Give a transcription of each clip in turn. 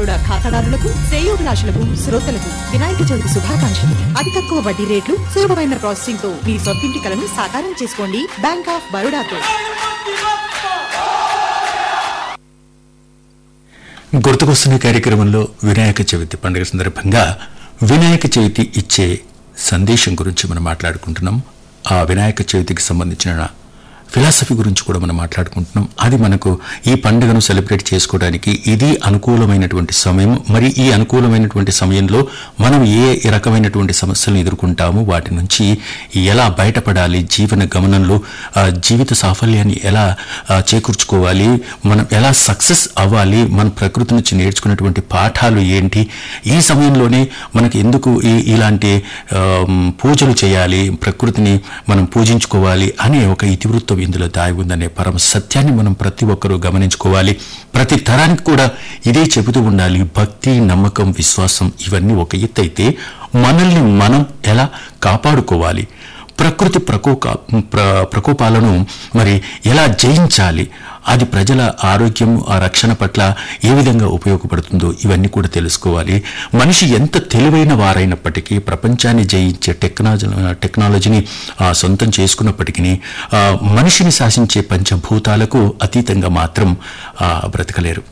బరోడా ఖాతాదారులకు శ్రేయోభిలాషులకు శ్రోతలకు వినాయక చవితి శుభాకాంక్షలు అతి తక్కువ వడ్డీ రేట్లు సులభమైన ప్రాసెసింగ్ తో మీ సొంతింటి కలను సాకారం చేసుకోండి బ్యాంక్ ఆఫ్ బరోడాతో గుర్తుకొస్తున్న కార్యక్రమంలో వినాయక చవితి పండుగ సందర్భంగా వినాయక చవితి ఇచ్చే సందేశం గురించి మనం మాట్లాడుకుంటున్నాం ఆ వినాయక చవితికి సంబంధించిన ఫిలాసఫీ గురించి కూడా మనం మాట్లాడుకుంటున్నాం అది మనకు ఈ పండుగను సెలబ్రేట్ చేసుకోవడానికి ఇది అనుకూలమైనటువంటి సమయం మరి ఈ అనుకూలమైనటువంటి సమయంలో మనం ఏ రకమైనటువంటి సమస్యలను ఎదుర్కొంటాము వాటి నుంచి ఎలా బయటపడాలి జీవన గమనంలో ఆ, జీవిత సాఫల్యాన్ని ఎలా ఆ, చేకూర్చుకోవాలి మనం ఎలా సక్సెస్ అవ్వాలి మన ప్రకృతి నుంచి నేర్చుకున్నటువంటి పాఠాలు ఏంటి ఈ సమయంలోనే మనకి ఎందుకు ఈ ఇలాంటి ఆమ్, పూజలు చేయాలి ప్రకృతిని మనం పూజించుకోవాలి అనే ఒక ఇతివృత్తం ఇందులో దాగి ఉందనే పరమ సత్యాన్ని మనం ప్రతి ఒక్కరూ గమనించుకోవాలి ప్రతి తరానికి కూడా ఇదే చెబుతూ ఉండాలి భక్తి నమ్మకం విశ్వాసం ఇవన్నీ ఒక ఎత్తు అయితే మనల్ని మనం ఎలా కాపాడుకోవాలి ప్రకృతి ప్రకోక ప్ర ప్రకోపాలను మరి ఎలా జయించాలి అది ప్రజల ఆరోగ్యం ఆ రక్షణ పట్ల ఏ విధంగా ఉపయోగపడుతుందో ఇవన్నీ కూడా తెలుసుకోవాలి మనిషి ఎంత తెలివైన వారైనప్పటికీ ప్రపంచాన్ని జయించే టెక్నాలజీ టెక్నాలజీని ఆ, సొంతం చేసుకున్నప్పటికీ ఆ, మనిషిని శాసించే పంచభూతాలకు అతీతంగా మాత్రం ఆ, బ్రతకలేరు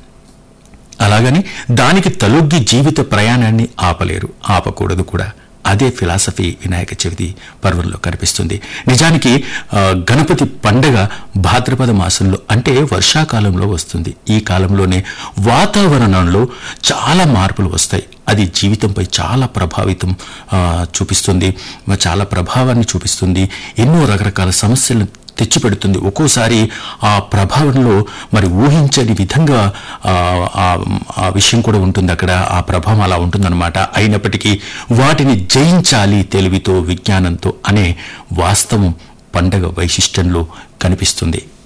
అలాగని దానికి తలొగ్గి జీవిత ప్రయాణాన్ని ఆపలేరు ఆపకూడదు కూడా అదే ఫిలాసఫీ వినాయక చవితి పర్వంలో కనిపిస్తుంది నిజానికి ఆ, గణపతి పండగ భాద్రపద మాసంలో అంటే వర్షాకాలంలో వస్తుంది ఈ కాలంలోనే వాతావరణంలో చాలా మార్పులు వస్తాయి అది జీవితంపై చాలా ప్రభావితం ఆ, చూపిస్తుంది మ- చాలా ప్రభావాన్ని చూపిస్తుంది ఎన్నో రకరకాల సమస్యలను తెచ్చిపెడుతుంది ఒక్కోసారి ఆ ప్రభావంలో మరి ఊహించని విధంగా ఆ, ఆ- ఆ విషయం కూడా ఉంటుంది అక్కడ ఆ ప్రభావం అలా ఉంటుందన్నమాట అయినప్పటికీ వాటిని జయించాలి తెలివితో విజ్ఞానంతో అనే వాస్తవం పండగ వైశిష్టంలో కనిపిస్తుంది